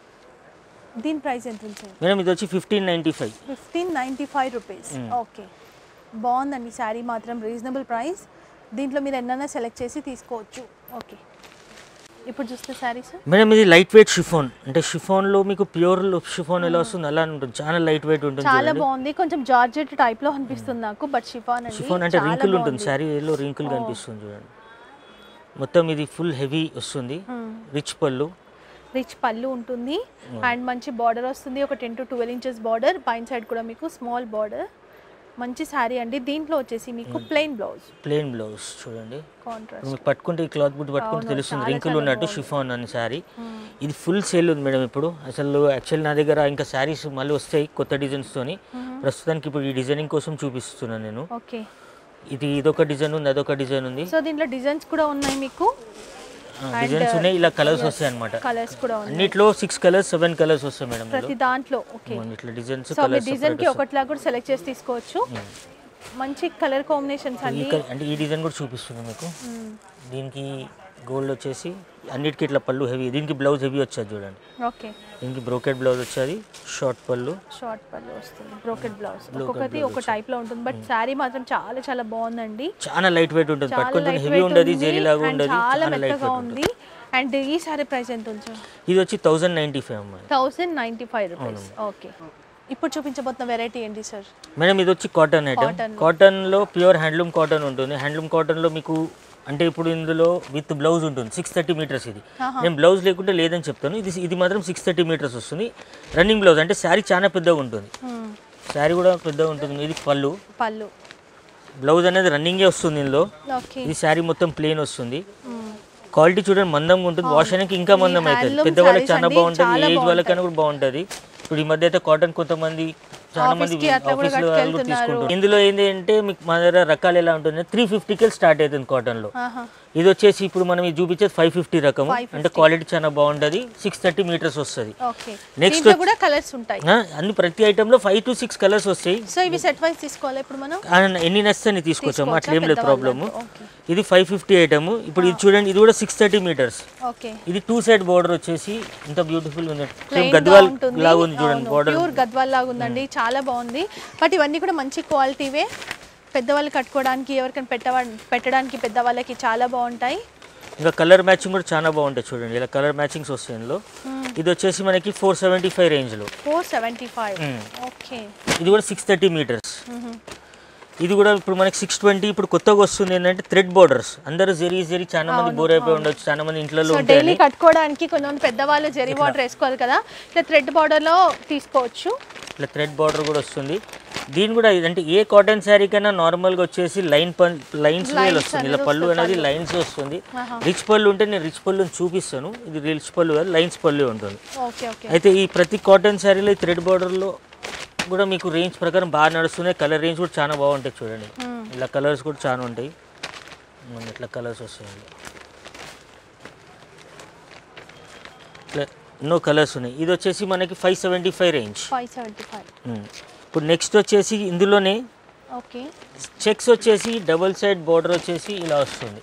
దీని ప్రైస్ ఎంత ఉంటుంది మేడం ఇది వచ్చి fifteen ninety five fifteen ninety five rupees okay బాగుందండి శారీ మాత్రం రీజనబుల్ ప్రైస్ దీంట్లో మీరు ఎన్నైనా సెలెక్ట్ చేసి తీసుకోవచ్చు ఓకే ఇప్పుడు చూస్తే శారీస్ మేడం ఇది లైట్ వెయిట్ షిఫోన్ అంటే షిఫోన్లో మీకు ప్యూర్ షిఫోన్ ఎలా వస్తుంది అలా ఉంటుంది చాలా లైట్ వెయిట్ ఉంటుంది చాలా చూడండి బాగుంది కొంచెం జార్జెట్ టైప్ లో అనిపిస్తుంది నాకు బట్ షిఫాన్ అండి షిఫోన్ అంటే చాలా రింకుల్ ఉంటుంది బాగుంది. శారీలో రింకుల్ కనిపిస్తుంది చూడండి మొత్తం ఇది ఫుల్ హెవీ వస్తుంది రిచ్ పళ్ళు రిచ్ పళ్ళు ఉంటుంది అండ్ మంచి బార్డర్ వస్తుంది ఒక ten to twelve inches border పైన సైడ్ కూడా మీకు స్మాల్ బార్డర్ మంచి శారీ అండి దీంట్లో వచ్చేసి మీకు ప్లెయిన్ బ్లౌజ్ ప్లెయిన్ బ్లౌజ్ చూడండి కాంట్రాస్ట్ మీకు పట్టుకుంటే ఈ క్లాత్ బుట్టి పట్టుకుంటే అవును, తెలుస్తుంది చాలా రింకుల్ చాలా ఉన్నట్టు బాగుంది. షిఫాన్ అని శారీ ఇది ఫుల్ సేల్ ఉంది మేడం ఇప్పుడు అసలు యాక్చువల్ నా దగ్గర ఇంకా శారీస్ మళ్ళీ వస్తాయి కొత్త డిజైన్స్ తోని ప్రస్తుతానికి ఇప్పుడు ఈ డిజైనింగ్ కోసం చూపిస్తున్నాను నేను ఓకే ఇది ఇదొక డిజైన్ ఉంది అదొక డిజైన్ ఉంది సో దీంట్లో డిజైన్స్ కూడా ఉన్నాయి మీకు డిజైన్స్ ఉన్నాయి ఇలా కలర్స్ వస్తాయి అనమాట కలర్స్ కూడా ఉన్నాయి అన్నిట్లో సిక్స్ కలర్స్ సెవెన్ కలర్స్ వస్తాయి మేడం ఇందులో. ప్రతి దాంట్లో ఓకే అవును, ఇట్లా డిజైన్స్ సో మీ కలర్స్ డిజైన్ కి ఒకటిలా కూడా సెలెక్ట్ చేసి తీసుకోవచ్చు మంచి కలర్ కాంబినేషన్స్ ఈ అండి కల్- అంటే ఈ డిజైన్ కూడా చూపిస్తుంది మీకు దీనికి గోల్డ్ వచ్చేసి అన్నిటికీ ఇట్లా పళ్ళు హెవీ దీనికి బ్లౌజ్ హెవీ వచ్చేది చూడండి ఓకే దీనికి బ్రోకెట్ బ్లౌజ్ వచ్చేది షార్ట్ పళ్ళు షార్ట్ పళ్ళు వస్తుంది బ్రోకెట్ బ్లౌజ్ ఒక్కొక్కటి ఒక టైప్ లో ఉంటుంది బట్ శారీ మాత్రం చాలా చాలా బాగుందండి చాలా లైట్ వెయిట్ ఉంటుంది చాలా పట్టుకుంటే లైట్ హెవీ వెయిట్ ఉండదు ఉంది జెరీ లాగా and ఉండదు చాలా చాలా లైట్ మెత్తగా వెయిట్ ఉంది ఉంటుంది అండ్ ఈ సారీ ప్రైస్ ఎంత ఉంచు ఇది వచ్చి థౌజండ్ నైంటీ ఫైవ్ అమ్మాయి thousand ninety five rupees okay ఇప్పుడు చూపించబోతున్న వెరైటీ ఏంటి సార్ మేడం ఇది వచ్చి కాటన్ ఐటమ్ Cotton. కాటన్లో ప్యూర్ హ్యాండ్లూమ్ కాటన్ ఉంటుంది హ్యాండ్లూమ్ కాటన్లో మీకు అంటే ఇప్పుడు ఇందులో విత్ బ్లౌజ్ ఉంటుంది సిక్స్ థర్టీ మీటర్స్ ఇది నేను బ్లౌజ్ లేకుంటే లేదని చెప్తాను ఇది ఇది మాత్రం సిక్స్ థర్టీ మీటర్స్ వస్తుంది రన్నింగ్ బ్లౌజ్ అంటే శారీ చాలా పెద్దగా ఉంటుంది శారీ కూడా పెద్దగా ఉంటుంది ఇది పళ్ళు పళ్ళు బ్లౌజ్ అనేది రన్నింగే వస్తుంది ఇందులో ఓకే ఇది శారీ మొత్తం ప్లెయిన్ వస్తుంది క్వాలిటీ చూడండి మందంగా ఉంటుంది వాష్ అయినాక ఇంకా మందం అవుతుంది handloom పెద్దవాళ్ళకి sarees చాలా అండి, బాగుంటుంది చాలా ఏజ్ వాళ్ళకైనా కూడా బాగుంటుంది ఇప్పుడు ఈ మధ్య అయితే కాటన్ కొంతమంది చాలా మంది Office కి అట్లా కూడా ఆఫీస్ లో వాళ్ళు కూడా కట్టుకెళ్తున్నారు. తీసుకుంటారు ఇందులో ఏంటి అంటే మీకు మన దగ్గర రకాలు ఎలా ఉంటుంది త్రీ ఫిఫ్టీకి స్టార్ట్ అవుతుంది కాటన్ లో ఆహా. ఇది వచ్చేసి ఇప్పుడు మనం ఇది చూపించేది ఫైవ్ ఫిఫ్టీ రకం 550. అంటే క్వాలిటీ చాలా బాగుంటుంది సిక్స్ థర్టీ మీటర్స్ వస్తుంది ఓకే Next దీంట్లో వచ్చి- కూడా కలర్స్ ఉంటాయి ఆ, అన్ని ప్రతి ఐటమ్ లో ఫైవ్ టు సిక్స్ కలర్స్ వస్తాయి సో ఇవి సెట్ వైస్ తీసుకోవాలి ఇప్పుడు మనం ఆ, ఎన్ని నచ్చితే తీసుకొచ్చాము అట్లా ఏం లేదు పెద్దవాళ్ళకి. ప్రాబ్లము ఓకే ఇది ఫైవ్ ఫిఫ్టీ ఐటమ్ ఇప్పుడు ఇది చూడండి ఇది కూడా సిక్స్ థర్టీ మీటర్స్ ఓకే ఇది టూ సైడ్ బోర్డర్ వచ్చేసి ఇంత బ్యూటిఫుల్ ఉంది Plain సేమ్ గా గద్వాల్ ఉంటుంది. లాగా ఉంది చూడండి అవును, బోర్డర్ ప్యూర్ గద్వాల్ లాగా ఉందండి చాలా బాగుంది బట్ ఇవన్నీ కూడా మంచి క్వాలిటీవే పెద్దవాళ్ళు కట్టుకోవడానికి ఎవరికైనా పెట్టవ పెట్టడానికి పెద్దవాళ్ళకి చాలా బాగుంటాయి ఇంకా కలర్ మ్యాచింగ్ కూడా చాలా బాగుంటాయి చూడండి ఇలా కలర్ మ్యాచింగ్స్ వస్తాయి ఇందులో ఇది వచ్చేసి మనకి ఫోర్ సెవెంటీ ఫైవ్ రేంజ్లో four seventy five hmm. Okay ఇది కూడా సిక్స్ థర్టీ మీటర్స్ ఇది కూడా ఇప్పుడు మనకి సిక్స్ ట్వంటీ ఇప్పుడు కొత్తగా వస్తుంది ఏంటంటే థ్రెడ్ బోర్డర్స్ అందరూ జరీ జరీ చాలా మంది బోర్ అయిపోయి ఉండొచ్చు చాలా మంది ఇంట్లో సో ఉంటాయని డైలీ కట్టుకోవడానికి కొంతమంది పెద్దవాళ్ళు జెరీ బార్డర్ వేసుకోవాలి కదా ఇట్లా థ్రెడ్ బార్డర్లో తీసుకోవచ్చు ఇట్లా థ్రెడ్ బార్డర్ కూడా వస్తుంది దీని కూడా ఇది అంటే ఏ కాటన్ శారీ కన్నా నార్మల్గా వచ్చేసి లైన్ పన్ లైన్స్ వేలు వస్తుంది ఇలా పళ్ళు అనేది లైన్స్ వస్తుంది రిచ్ పళ్ళు ఉంటే నేను రిచ్ పళ్ళు చూపిస్తాను ఇది రిచ్ పళ్ళు కాదు లైన్స్ పళ్ళు ఉంటుంది ఓకే ఓకే అయితే ఈ ప్రతి కాటన్ శారీలో ఈ థ్రెడ్ బార్డర్లో కూడా మీకు రేంజ్ ప్రకారం బాగా నడుస్తున్నాయి కలర్ రేంజ్ కూడా చాలా బాగుంటాయి చూడండి ఇలా కలర్స్ కూడా చాలా ఉంటాయి మన ఇట్లా కలర్స్ వస్తాయి ఇట్లా ఎన్నో కలర్స్ ఉన్నాయి ఇది వచ్చేసి మనకి five seventy five range five seventy five ఇప్పుడు నెక్స్ట్ వచ్చేసి ఇందులోనే ఓకే చెక్స్ వచ్చేసి డబుల్ సైడ్ బార్డర్ వచ్చేసి ఇలా వస్తుంది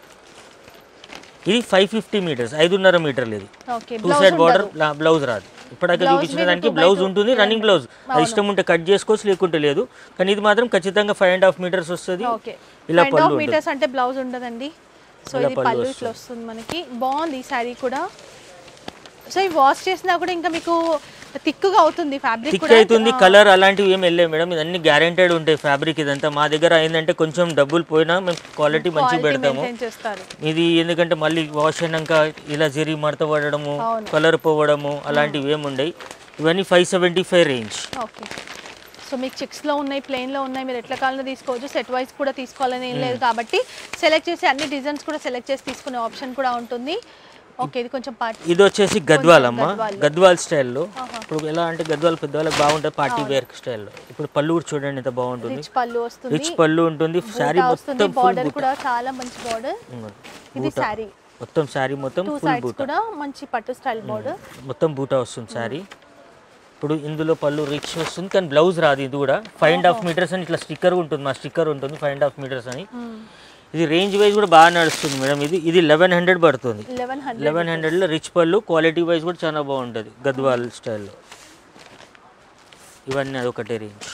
ఇది ఫైవ్ ఫిఫ్టీ మీటర్స్ ఐదున్నర మీటర్లు ఇది okay two side border blouse రాదు ఇప్పటిదాకా చూపించిన దానికి బ్లౌజ్ ఉంటుంది రన్నింగ్ బ్లౌజ్ అది ఇష్టం ఉంటే కట్ చేసుకోవచ్చు లేకుంటే లేదు కానీ ఇది మాత్రం ఖచ్చితంగా ఫైవ్ అండ్ హాఫ్ మీటర్స్ వస్తుంది ఓకే ఇలా అండ్ పళ్ళు హాఫ్ ఉంటుంది మీటర్స్ అంటే బ్లౌజ్ ఉండదండి సో ఇలా ఇది పళ్ళు పళ్ళు ఇట్లా వస్తుంది మనకి బాగుంది ఈ శారీ కూడా సో ఈ వాష్ చేసినా కూడా ఇంకా మీకు థిక్గా అవుతుంది ఫ్యాబ్రిక్ థిక్ కూడా అవుతుంది కలర్ అలాంటివి ఏం వెళ్ళాయి మేడం ఇదన్నీ గ్యారెంటెడ్ ఉంటాయి ఫ్యాబ్రిక్ ఇదంతా మా దగ్గర ఏంటంటే కొంచెం డబ్బులు పోయినా మేము క్వాలిటీ మంచిగా పెడతాము మెయింటైన్ చేస్తారు ఇది ఎందుకంటే మళ్ళీ వాష్ అయినాక ఇలా జరి మడత పడడము అవును. కలర్ పోవడము అలాంటివి ఏమి ఉండవు ఇవన్నీ five seventy five range okay so మీకు చిక్స్లో ఉన్నాయి ప్లెయిన్లో ఉన్నాయి మీరు ఎట్లా కావాలన్నా తీసుకోవచ్చు సెట్ వైజ్ కూడా తీసుకోవాలని ఏం లేదు కాబట్టి సెలెక్ట్ చేసి అన్ని డిజైన్స్ కూడా సెలెక్ట్ చేసి తీసుకునే ఆప్షన్ కూడా ఉంటుంది ఓకే ఇది కొంచెం పార్ట్ ఇది వచ్చేసి గద్వాల్ అమ్మ గద్వాల్. గద్వాల్ స్టైల్లో ఇప్పుడు ఎలా అంటే గద్వాల్ పెద్దవాళ్ళకి బాగుంటుంది పార్టీ వేర్ స్టైల్లో ఇప్పుడు పళ్ళు కూడా చూడండి ఎంత బాగుంటుంది రిచ్ పళ్ళు వస్తుంది రిచ్ పళ్ళు ఉంటుంది శారీ బూటా వస్తుంది మొత్తం ఫుల్ బార్డర్ కూడా చాలా మంచి బార్డర్ ఇది శారీ మొత్తం శారీ మొత్తం టూ ఫుల్ సైడ్స్ బూటా కూడా మంచి పట్టు స్టైల్ బార్డర్ మొత్తం బూటా వస్తుంది శారీ ఇప్పుడు ఇందులో పళ్ళు రిచ్ వస్తుంది కానీ బ్లౌజ్ రాదు ఇది కూడా ఫైవ్ అండ్ హాఫ్ మీటర్స్ అని ఇట్లా స్టిక్కర్ ఉంటుంది మా స్టిక్కర్ ఉంటుంది ఫైవ్ అండ్ హాఫ్ మీటర్స్ అని ఇది రేంజ్ వైజ్ కూడా బాగా నడుస్తుంది మేడం ఇది ఇది లెవెన్ హండ్రెడ్ పడుతుంది లెవెన్ హండ్రెడ్ లెవెన్ హండ్రెడ్లో రిచ్ పళ్ళు క్వాలిటీ వైజ్ కూడా చాలా బాగుంటుంది గద్వాల్ స్టైల్లో ఇవన్నీ అదొకటే రేంజ్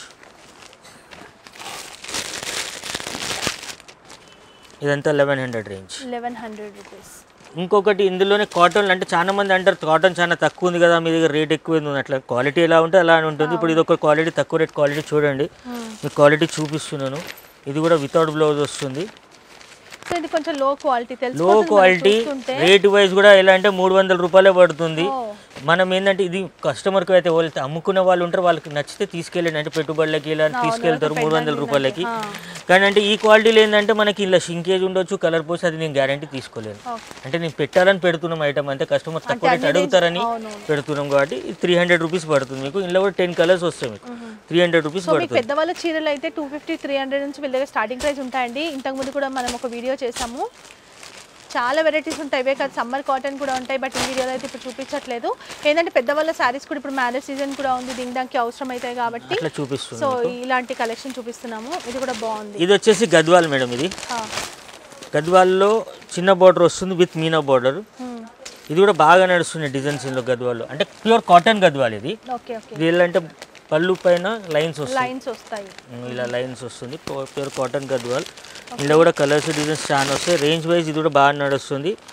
ఇదంతా eleven hundred range eleven hundred rupees ఇంకొకటి ఇందులోనే కాటన్ అంటే చాలా మంది అంటారు కాటన్ చాలా తక్కువ ఉంది కదా మీ దగ్గర రేట్ ఎక్కువ ఉంది అట్లా క్వాలిటీ ఎలా ఉంటే అలా ఉంటుంది ఇప్పుడు ఇది ఒక క్వాలిటీ తక్కువ రేట్ క్వాలిటీ చూడండి మీకు క్వాలిటీ చూపిస్తున్నాను ఇది కూడా వితౌట్ బ్లౌజ్ వస్తుంది సో ఇది కొంచెం లో క్వాలిటీ తెలుసు లో క్వాలిటీ రేట్ వైజ్ కూడా ఎలా అంటే మూడు వందల రూపాయలే పడుతుంది ఓ. మనం ఏంటంటే ఇది కస్టమర్కి అయితే వాళ్ళు అమ్ముకునే వాళ్ళు ఉంటారు వాళ్ళకి నచ్చితే తీసుకెళ్ళండి అంటే పెట్టుబడులకి ఇలా తీసుకెళ్తారు మూడు వందల రూపాయలకి కానీ అంటే ఈ క్వాలిటీలో ఏంటంటే మనకి ఇలా షింకేజ్ ఉండొచ్చు కలర్ పోసి అది నేను గ్యారంటీ తీసుకోలేను ఓకే అంటే నేను పెట్టాలని పెడుతున్నాం ఐటమ్ అంటే కస్టమర్ తక్కువ రేట్ అడుగుతారని అవునవును. పెడుతున్నాం కాబట్టి త్రీ హండ్రెడ్ రూపీస్ పడుతుంది మీకు ఇందులో కూడా టెన్ కలర్స్ వస్తాయి మీకు త్రీ హండ్రెడ్ రూపీస్ సో మీకు పడుతుంది పెద్దవాళ్ళ చీరలు అయితే టూ ఫిఫ్టీ త్రీ హండ్రెడ్ నుంచి వీళ్ళ దగ్గర స్టార్టింగ్ ప్రైస్ ఉంటాయండి ఇంతకుముందు కూడా మనం ఒక వీడియో చేసాము చాలా వెరైటీస్ ఉంటాయి ఇవే కాదు సమ్మర్ కాటన్ కూడా ఉంటాయి బట్ ఈ వీడియోలో అయితే ఇప్పుడు చూపించట్లేదు ఏంటంటే పెద్దవాళ్ళ శారీస్ కూడా ఇప్పుడు మ్యారేజ్ సీజన్ కూడా ఉంది దిగడానికి అవసరం అవుతాయి కాబట్టి అట్లా చూపిస్తుంది సో ఇలాంటి కలెక్షన్ చూపిస్తున్నాము ఇది కూడా బాగుంది ఇది వచ్చేసి గద్వాల్ మేడం ఇది ఆ, గద్వాల్లో చిన్న బార్డర్ వస్తుంది విత్ మీనా బార్డర్ మ్మ్. ఇది కూడా బాగా నడుస్తుంది డిజైన్స్ ఇందులో గద్వాల్లో అంటే ప్యూర్ కాటన్ గద్వాల్ ఇది ఓకే ఓకే ఇది ఎలా అంటే పళ్ళు పైన లైన్స్ వస్తాయి లైన్స్ వస్తాయి ఉమ్, ఇలా లైన్స్ వస్తుంది ప్యూర్ కాటన్ గద్వాల్ ఇందులో కూడా కలర్స్ డిజైన్స్ చాలా వస్తాయి రేంజ్ వైజ్ ఇది కూడా బాగా నడుస్తుంది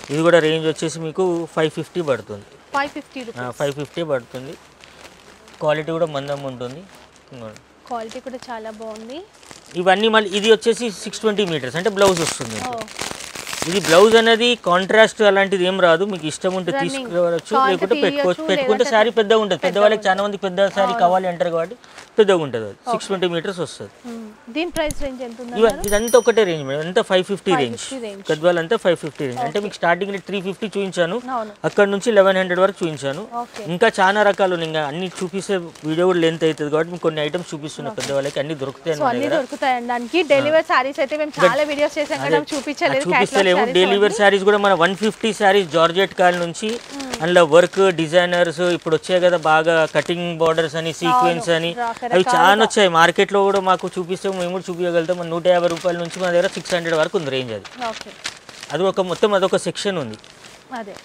ఇది కూడా రేంజ్ వచ్చేసి మీకు ఫైవ్ ఫిఫ్టీ పడుతుంది five fifty rupees five fifty పడుతుంది క్వాలిటీ కూడా మందం ఉంటుంది ఇదిగోండి. క్వాలిటీ కూడా చాలా బాగుంది ఇవన్నీ మళ్ళీ ఇది వచ్చేసి సిక్స్ ట్వంటీ మీటర్స్ అంటే బ్లౌజ్ వస్తుంది ఓ ఇది బ్లౌజ్ అనేది కాంట్రాస్ట్ అలాంటిది ఏం రాదు మీకు ఇష్టం ఉంటే Running. తీసుకోవచ్చు కావాలంటే లేకుంటే పెట్టుకోవచ్చు తీయొచ్చు, పెట్టుకుంటే లేదంటే శారీ పెద్దగా ఉంటుంది పెద్దవాళ్ళకి చాలా మంది పెద్ద శారీ కావాలి అంటారు కాబట్టి పెద్దగా ఉంటుంది అది సిక్స్ ట్వంటీ మీటర్స్ వస్తుంది మ్మ్. దీని ప్రైస్ రేంజ్ ఎంత ఉంది ఇవ- ఇదంతా ఒకటే రేంజ్ మేడం అంతా five fifty range 550 range. Gadwal అంతా ఫైవ్ ఫిఫ్టీ రేంజ్ అంటే మీకు స్టార్టింగ్ త్రీ ఫిఫ్టీ చూపించాను అవును అక్కడ నుంచి లెవెన్ హండ్రెడ్ వరకు చూపించాను ఓకే ఇంకా చాలా రకాలు ఉన్నాయి. ఇంకా అన్ని చూపిస్తే వీడియో కూడా లెంత్ అవుతుంది కాబట్టి మీకు కొన్ని ఐటమ్స్ చూపిస్తున్నాయి పెద్దవాళ్ళకి అన్ని దొరుకుతాయి సో మన అన్ని దగ్గర దొరుకుతాయి దానికి డెలివరీ సారీస్ అయితే మేము చాలా వీడియోస్ చేసాం కదా అవి చూపించలేదు చూపిస్తలేము డెలివరీ శారీస్ కూడా మన one fifty sarees georgette call నుంచి అందులో వర్క్ డిజైనర్స్ ఇప్పుడు వచ్చాయి కదా బాగా కటింగ్ బార్డర్స్ అని సీక్వెన్స్ అని రకరకాలుగా. అవి చాలా వచ్చాయి మార్కెట్లో కూడా మాకు చూపిస్తే మేము కూడా చూపించగలుగుతాం మన నూట యాభై రూపాయల నుంచి మన దగ్గర సిక్స్ హండ్రెడ్ వరకు ఉంది రేంజ్ అది ఓకే అది ఒక మొత్తం అదొక సెక్షన్ ఉంది అదే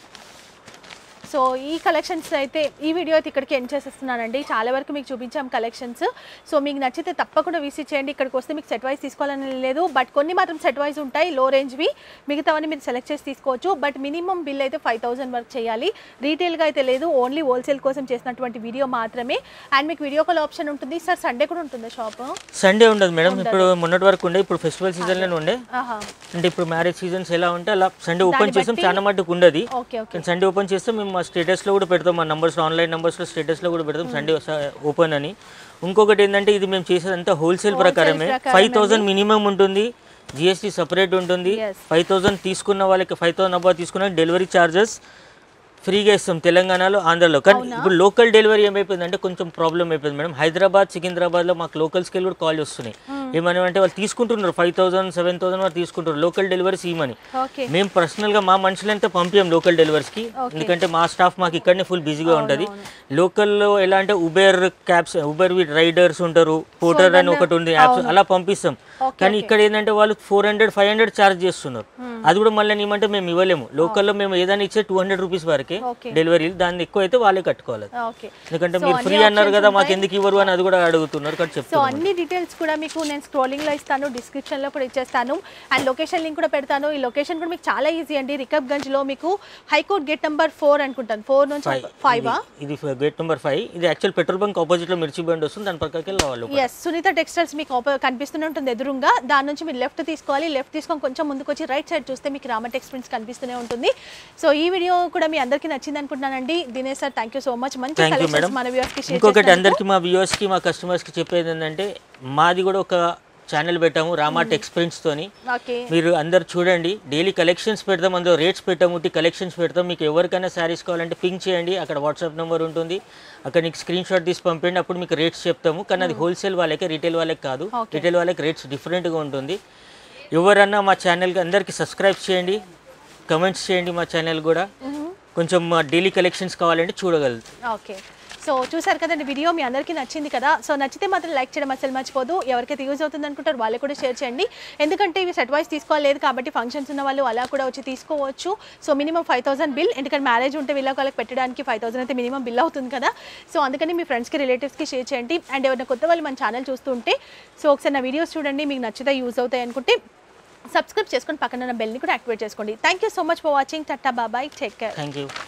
సో ఈ కలెక్షన్స్ అయితే ఈ వీడియో అయితే ఇక్కడికి ఎండ్ చేసేస్తున్నానండి చాలా వరకు మీకు చూపించాం కలెక్షన్స్ సో మీకు నచ్చితే తప్పకుండా విజిట్ చేయండి ఇక్కడికి వస్తే మీకు సెట్ వైజ్ తీసుకోవాలని లేదు బట్ కొన్ని మాత్రం సెట్ వైజ్ ఉంటాయి లో రేంజ్వి మిగతావన్నీ మీరు సెలెక్ట్ చేసి తీసుకోవచ్చు బట్ మినిమం బిల్ అయితే ఫైవ్ థౌసండ్ వరకు చేయాలి రీటైల్గా అయితే లేదు ఓన్లీ హోల్సేల్ కోసం చేసినటువంటి వీడియో మాత్రమే అండ్ మీకు వీడియో కాల్ ఆప్షన్ ఉంటుంది సార్ సండే కూడా ఉంటుందా షాప్ సండే ఉండదు మేడం ఇప్పుడు మొన్నటి వరకు ఉండే ఇప్పుడు ఫెస్టివల్ సీజన్లోనే ఉండే ఆహా అంటే ఇప్పుడు మ్యారేజ్ సీజన్స్ ఎలా ఉంటే అలా సండే ఓపెన్ చేస్తాం చాలా మట్టుకు ఉండదు ఓకే ఓకే కానీ సండే ఓపెన్ చేస్తే మేము మా స్టేటస్లో కూడా పెడతాం మా నంబర్స్ ఆన్లైన్ నంబర్స్లో స్టేటస్లో కూడా పెడతాం సండే ఓపెన్ అని ఇంకొకటి ఏంటంటే ఇది మేము చేసేదంతా హోల్సేల్ ప్రకారమే ప్రకారమే ఫైవ్ థౌసండ్ మినిమం ఉంటుంది జిఎస్టీ సపరేట్ ఉంటుంది Yes. ఫైవ్ థౌసండ్ తీసుకున్న వాళ్ళకి ఫైవ్ థౌసండ్ అబ్బా తీసుకున్న డెలివరీ ఛార్జెస్ ఫ్రీగా ఇస్తాం తెలంగాణలో ఆంధ్రలో కానీ ఇప్పుడు లోకల్ డెలివరీ ఏమైపోయిందంటే కొంచెం ప్రాబ్లం అయిపోయింది మేడం హైదరాబాద్ సికింద్రాబాద్లో మాకు లోకల్స్కి వెళ్ళి కూడా కాల్ వస్తున్నాయి ఏమని అంటే వాళ్ళు తీసుకుంటున్నారు ఫైవ్ థౌసండ్ సెవెన్ థౌసండ్ వరకు తీసుకుంటారు లోకల్ డెలివరీస్ ఇవ్వమని ఓకే మేము పర్సనల్గా మా మనుషులంతా పంపించాం లోకల్ డెలివరీస్కి ఎందుకంటే మా స్టాఫ్ మాకు ఇక్కడనే ఫుల్ బిజీగా ఉంటుంది లోకల్లో ఎలా అంటే Uber cabs Uber with riders ఉంటారు పోటర్ అని ఒకటి ఉంది యాప్స్ అలా పంపిస్తాం కానీ ఇక్కడ ఏంటంటే వాళ్ళు four hundred five hundred charge చేస్తున్నారు అది కూడా మళ్ళీ ఏమంటే మేము ఇవ్వలేము లోకల్లో మేము ఏదైనా ఇచ్చే టూ హండ్రెడ్ రూపీస్ వరకే ఓకే డెలివరీ దాన్ని ఎక్కువ అయితే వాళ్ళే కట్టుకోవాలి ఓకే ఎందుకంటే So, మీరు అన్ని ఫ్రీ అన్నారు options కదా మాకు ఉంటాయి. ఎందుకు ఇవ్వరు అని అది కూడా అడుగుతున్నారు కానీ సో చెప్తాను అన్ని డీటెయిల్స్ కూడా మీకు నేను స్క్రోలింగ్లో ఇస్తాను డిస్క్రిప్షన్లో కూడా ఇచ్చేస్తాను అండ్ లొకేషన్ లింక్ కూడా పెడతాను ఈ లొకేషన్ కూడా మీకు చాలా ఈజీ అండి రికబ్గంజ్లో మీకు హైకోర్ట్ గేట్ నెంబర్ ఫోర్ అనుకుంటాను ఫోర్ నుంచి ఫైవ్ ఇది గేట్ నెంబర్ ఫైవ్ ఇది యాక్చువల్ పెట్రోల్ బంక్ ఆపోజిట్ లో మిర్చి బండి వస్తుంది దాని పక్కకి వెళ్ళి రావాలి ఎస్ సునీత టెక్స్టైల్స్ మీకు ఆపో- కనిపిస్తూనే ఉంటుంది ఎదురుగా దాని నుంచి మీరు లెఫ్ట్ తీసుకోవాలి లెఫ్ట్ తీసుకొని కొంచెం ముందుకు వచ్చి రైట్ సైడ్ చూస్తే మీకు రామట్ ఎక్స్పీరియన్స్ కనిపిస్తూనే ఉంటుంది సో ఈ వీడియో కూడా మీ అందరికీ నచ్చింది అనుకుంటున్నానండి Dinesh sir thank you so much మంచి థ్యాంక్ యూ కలెక్షన్స్ మేడం మన వ్యూవర్స్కి షేర్ ఇంకొకటి అందరికి మా వ్యూవర్స్ కి మా కస్టమర్స్ కి చెప్పేది ఏంటంటే మాది కూడా ఒక ఛానల్ పెట్టాము రామా టెక్స్ ప్రింట్స్ తోని ఓకే మీరు అందరు చూడండి డైలీ కలెక్షన్స్ పెడతాం అందులో రేట్స్ పెట్టాము ఉట్టి కలెక్షన్స్ పెడతాం మీకు ఎవరికైనా శారీస్ కావాలంటే పింక్ చేయండి అక్కడ వాట్సాప్ నెంబర్ ఉంటుంది అక్కడ నీకు స్క్రీన్ షాట్ తీసి పంపండి అప్పుడు మీకు రేట్స్ చెప్తాము కానీ అది హోల్సేల్ వాళ్ళకి రీటైల్ వాళ్ళకి కాదు Okay. రీటైల్ వాళ్ళకి రేట్స్ డిఫరెంట్గా ఉంటుంది ఎవరన్నా మా ఛానల్కి అందరికీ సబ్స్క్రైబ్ చేయండి కమెంట్స్ చేయండి మా ఛానల్ కూడా కొంచెం డైలీ కలెక్షన్స్ కావాలంటే చూడగలరు ఓకే సో చూసారు కదండి వీడియో మీ అందరికీ నచ్చింది కదా సో నచ్చితే మాత్రం లైక్ చేయడం అసలు మర్చిపోదు ఎవరికైతే యూజ్ అవుతుంది అనుకుంటారు వాళ్ళు కూడా షేర్ చేయండి ఎందుకంటే ఇవి సెట్ వైస్ తీసుకోలేదు కాబట్టి ఫంక్షన్స్ ఉన్న వాళ్ళు అలా కూడా వచ్చి తీసుకోవచ్చు so minimum five thousand bill ఎందుకంటే మ్యారేజ్ ఉంటే వీళ్ళ వాళ్ళకి పెట్టడానికి ఫైవ్ థౌసండ్ అయితే మినిమం బిల్ అవుతుంది కదా సో అందుకని మీ ఫ్రెండ్స్కి రిలేటివ్స్కి షేర్ చేయండి అండ్ ఎవరైనా కొత్త వాళ్ళు మన ఛానల్ చూస్తుంటే సో ఒకసారి నా వీడియోస్ చూడండి మీకు నచ్చితే యూజ్ అవుతాయి అనుకుంటే సబ్స్క్రైబ్ చేసుకొని పక్కన ఉన్న బెల్ని కూడా యాక్టివేట్ చేసుకోండి thank you so much for watching టట్టా bye bye take care thank you